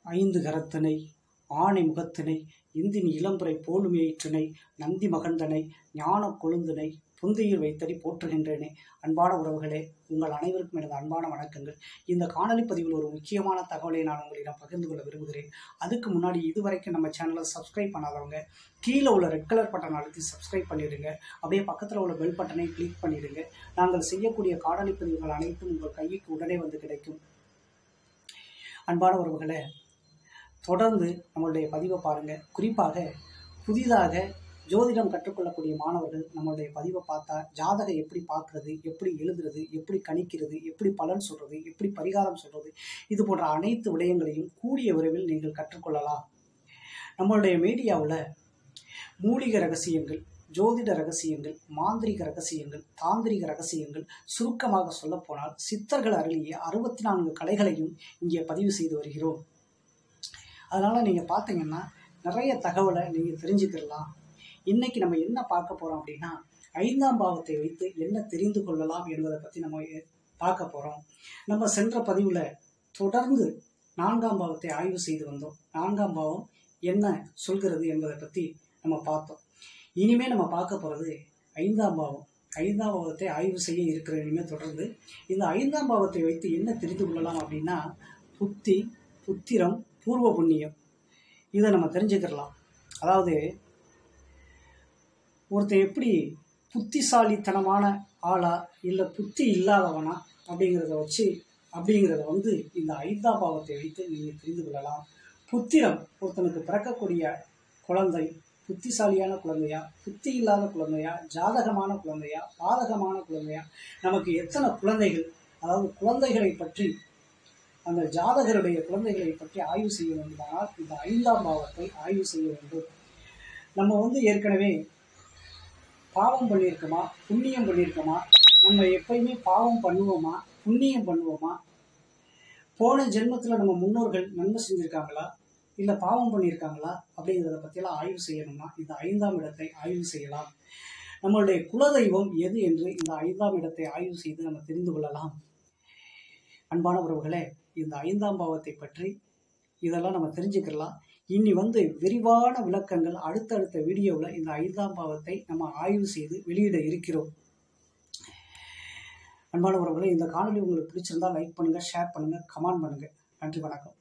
ஐந்து கரத்தனை ஆணை முகத்தினை இந்தின் இளம்புரை போலுமையிற்றினை நந்தி மகந்தனை ஞான கொழுந்தினை புந்தியில் வைத்தடி போற்றுகின்றேனே அன்பான உறவுகளே உங்கள் அனைவருக்கும் எனது அன்பான வணக்கங்கள் இந்த காணொலி பதிவில் ஒரு முக்கியமான தகவலை நான் உங்களிடம் பகிர்ந்து கொள்ள விரும்புகிறேன் அதுக்கு முன்னாடி இதுவரைக்கும் நம்ம சேனலை சப்ஸ்கிரைப் பண்ணாதவங்க கீழே உள்ள ரெட் கலர் பட்டன் அழுத்தி சப்ஸ்கிரைப் பண்ணிடுங்க அப்படியே பக்கத்தில் உள்ள பெல் பட்டனை கிளிக் பண்ணிடுங்க நாங்கள் செய்யக்கூடிய காணொலி பதிவுகள் அனைத்தும் உங்கள் கைக்கு உடனே வந்து கிடைக்கும் அன்பான உறவுகளே தொடர்ந்து நம்மளுடைய பதிவை பாருங்கள் குறிப்பாக புதிதாக ஜோதிடம் கற்றுக்கொள்ளக்கூடிய மாணவர்கள் நம்மளுடைய பதிவை பார்த்தா ஜாதகம் எப்படி பார்க்குறது எப்படி எழுதுறது எப்படி கணிக்கிறது எப்படி பலன் சொல்கிறது எப்படி பரிகாரம் சொல்கிறது இது போன்ற அனைத்து விடயங்களையும் கூடிய விரைவில் நீங்கள் கற்றுக்கொள்ளலாம் நம்மளுடைய மீடியாவில் மூலிகை ரகசியங்கள் ஜோதிட ரகசியங்கள் மாந்திரிக ரகசியங்கள் தாந்திரிக ரகசியங்கள் சுருக்கமாக சொல்லப்போனால் சித்தர்கள் அருளிய அறுபத்தி நான்கு கலைகளையும் இங்கே பதிவு செய்து வருகிறோம் அதனால் நீங்கள் பார்த்தீங்கன்னா நிறைய தகவலை நீங்கள் தெரிஞ்சுக்கிடலாம் இன்றைக்கி நம்ம என்ன பார்க்க போகிறோம் அப்படின்னா ஐந்தாம் பாவத்தை வைத்து என்ன தெரிந்து கொள்ளலாம் என்பதை பற்றி நம்ம பார்க்க போகிறோம் நம்ம சென்ற பதிவில் தொடர்ந்து நான்காம் பாவத்தை ஆய்வு செய்து வந்தோம் நான்காம் பாவம் என்ன சொல்கிறது என்பதை பற்றி நம்ம பார்த்தோம் இனிமேல் நம்ம பார்க்க போகிறது ஐந்தாம் பாவம் ஐந்தாம் பாவத்தை ஆய்வு செய்ய இருக்கிற இனிமேல் தொடர்ந்து இந்த ஐந்தாம் பாவத்தை வைத்து என்ன தெரிந்து கொள்ளலாம் அப்படின்னா புத்தி புத்திரம் பூர்வ புண்ணியம் இதை நம்ம தெரிஞ்சுக்கிடலாம் அதாவது ஒருத்தன் எப்படி புத்திசாலித்தனமான ஆளா இல்லை புத்தி இல்லாதவனா அப்படிங்கிறத வச்சு அப்படிங்கிறத வந்து இந்த ஐந்தாம் பாவத்தை வைத்து நீங்கள் தெரிந்து கொள்ளலாம் புத்திரம் ஒருத்தனுக்கு பிறக்கக்கூடிய குழந்தை புத்திசாலியான குழந்தையா புத்தி இல்லாத குழந்தையா ஜாதகமான குழந்தையா பாதகமான குழந்தையா நமக்கு எத்தனை குழந்தைகள் அதாவது குழந்தைகளை பற்றி அந்த ஜாதகருடைய குழந்தைகளை பற்றி ஆய்வு செய்ய வேண்டுமானால் இந்த ஐந்தாம் பாவத்தை ஆய்வு செய்ய வேண்டும் நம்ம வந்து ஏற்கனவே பாவம் பண்ணியிருக்கோமா புண்ணியம் பண்ணியிருக்கோமா நம்ம எப்பயுமே பாவம் பண்ணுவோமா புண்ணியம் பண்ணுவோமா போன ஜென்மத்தில் நம்ம முன்னோர்கள் நன்மை செஞ்சுருக்காங்களா இல்லை பாவம் பண்ணியிருக்காங்களா அப்படிங்கிறத பற்றியெல்லாம் ஆய்வு செய்யணும்னா இந்த ஐந்தாம் இடத்தை ஆய்வு செய்யலாம் நம்மளுடைய குலதெய்வம் எது என்று இந்த ஐந்தாம் இடத்தை ஆய்வு செய்து நம்ம தெரிந்து கொள்ளலாம் அன்பான உறவுகளே இந்த ஐந்தாம் பாவத்தை பற்றி இதெல்லாம் நம்ம தெரிஞ்சுக்கலாம் இனி வந்து விரிவான விளக்கங்கள் அடுத்தடுத்த வீடியோவில் இந்த ஐந்தாம் பாவத்தை நம்ம ஆய்வு செய்து வெளியிட இருக்கிறோம் அன்பான உறவுகளே இந்த காணொலி உங்களுக்கு பிடிச்சிருந்தா லைக் பண்ணுங்கள் ஷேர் பண்ணுங்கள் கமெண்ட் பண்ணுங்கள் நன்றி வணக்கம்